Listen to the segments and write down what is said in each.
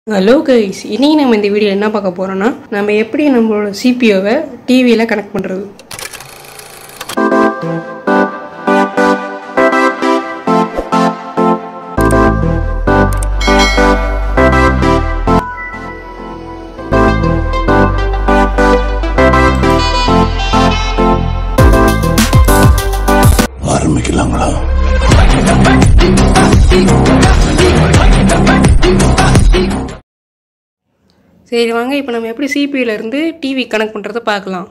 hello guys இன்னைக்கு நம்ம இந்த வீடியோ என்ன பார்க்க போறோம்னா நம்ம எப்படி நம்மளோட சிபிஓவை டிவியில் கனெக்ட் பண்ணுறது ஆரம்பிக்கலாங்களா சரி வாங்க இப்போ நம்ம எப்படி CPU-ல இருந்து டிவி கனெக்ட் பண்ணுறதை பார்க்கலாம்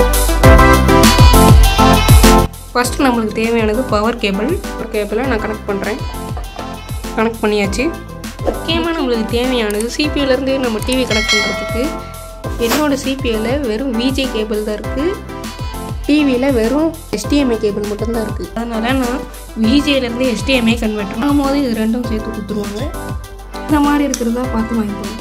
ஃபஸ்ட்டு நம்மளுக்கு தேவையானது பவர் கேபிள் பவர் கேபிளை நான் கனெக்ட் பண்ணுறேன் கனெக்ட் பண்ணியாச்சு முக்கியமாக நம்மளுக்கு தேவையானது CPU-ல இருந்து நம்ம டிவி கனெக்ட் பண்ணுறதுக்கு என்னோட சிபியூவில் வெறும் விஜே கேபிள் தான் இருக்குது டிவியில் வெறும் HDMI கேபிள் மட்டும்தான் இருக்குது அதனால் நான் விஜேலேருந்து HDMI கன்வெர்ட்டர் ஆகும்போது இது ரெண்டும் சேர்த்து கொடுத்துருவாங்க இந்த மாதிரி இருக்கிறதா பார்த்து வாங்கிக்கோங்க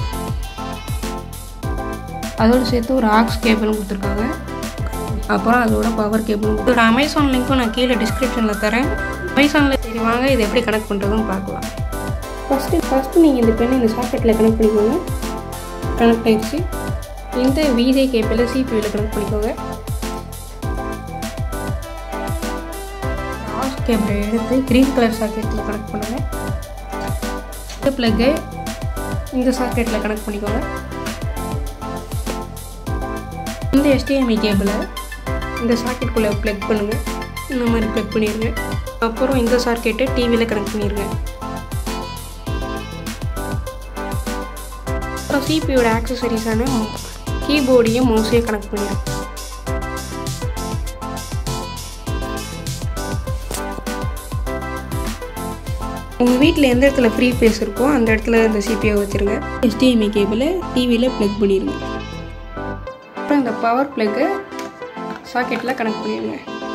அதோடு சேர்த்து ஒரு ஆக்ஸ் கேபிளும் கொடுத்துருக்காங்க அப்புறம் அதோட பவர் கேபிளும் இதோட அமேசான் லிங்க்கும் நான் கீழே டிஸ்கிரிப்ஷனில் தரேன் அமேசானில் சரி வாங்க இதை எப்படி கனெக்ட் பண்ணுறதுன்னு பார்க்கலாம் ஃபஸ்ட்டு ஃபஸ்ட்டு நீங்கள் இந்த பெண்ணை இந்த சாக்கெட்டில் கனெக்ட் பண்ணிக்கோங்க கனெக்ட் ஆயிடுச்சு இந்த விஜே கேபிளை சிபியூவில் கனெக்ட் பண்ணிக்கோங்க ஆக்ஸ் கேபிளை எடுத்து க்ரீன் கலர் சாக்கெட்டில் கனெக்ட் பண்ணுங்கள் இந்த ப்ளக்கை இந்த சாக்கெட்டில் கனெக்ட் பண்ணிக்கோங்க இந்த HDMI கேபிளை இந்த சாக்கெட்டுக்குள்ளே ப்ளக் பண்ணுங்கள் இந்த மாதிரி ப்ளக் பண்ணிடுங்க அப்புறம் இந்த சாக்கெட்டை டிவியில் கனெக்ட் பண்ணிடுங்க அப்புறம் சிபியோட ஆக்சசரிஸான கீபோர்டையும் மவுஸையும் கனெக்ட் பண்ணிடுங்க உங்கள் வீட்டில் எந்த இடத்துல ஃப்ரீ பேஸ் இருக்கோ அந்த இடத்துல இந்த சிபிஓ வச்சுருங்க HDMI கேபிளை டிவியில் ப்ளக் பண்ணிடுங்க அப்புறம் இந்த பவர் ப்ளக்கை சாக்கெட்டில் கனெக்ட் பண்ணிடுங்க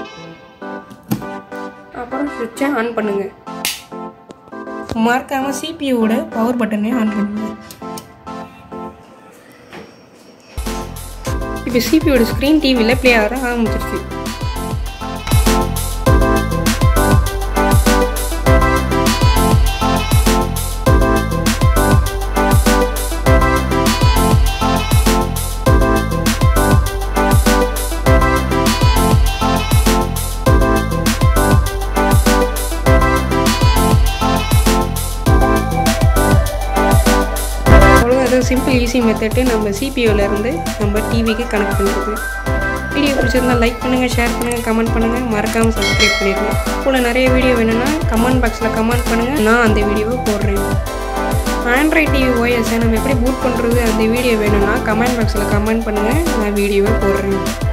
அப்புறம் சுவிட்சை ஆன் பண்ணுங்கள் மறக்காமல் சிபியூவோட பவர் பட்டனையும் ஆன் பண்ணுங்க இப்போ சிபியோட ஸ்க்ரீன் டிவியில் ப்ளே ஆக ஆரம்பிச்சிருச்சு அவ்வளோ அது சிம்பிள் ஈஸி மெத்தட்டு நம்ம சிபியூவில் இருந்து நம்ம டிவிக்கு கனெக்ட் பண்ணுறது வீடியோ பிடிச்சிருந்தா லைக் பண்ணுங்கள் ஷேர் பண்ணுங்கள் கமெண்ட் பண்ணுங்கள் மறக்காமல் சப்ஸ்கிரைப் பண்ணிடுங்க போல் நிறைய வீடியோ வேணும்னா கமெண்ட் பாக்ஸில் கமெண்ட் பண்ணுங்கள் நான் அந்த வீடியோவை போடுறேன் ஆண்ட்ராய்ட் டிவி ஓஎஸை நம்ம எப்படி பூட் பண்ணுறது அந்த வீடியோ வேணும்னா கமெண்ட் பாக்ஸில் கமெண்ட் பண்ணுங்கள் நான் வீடியோவை போடுறேன்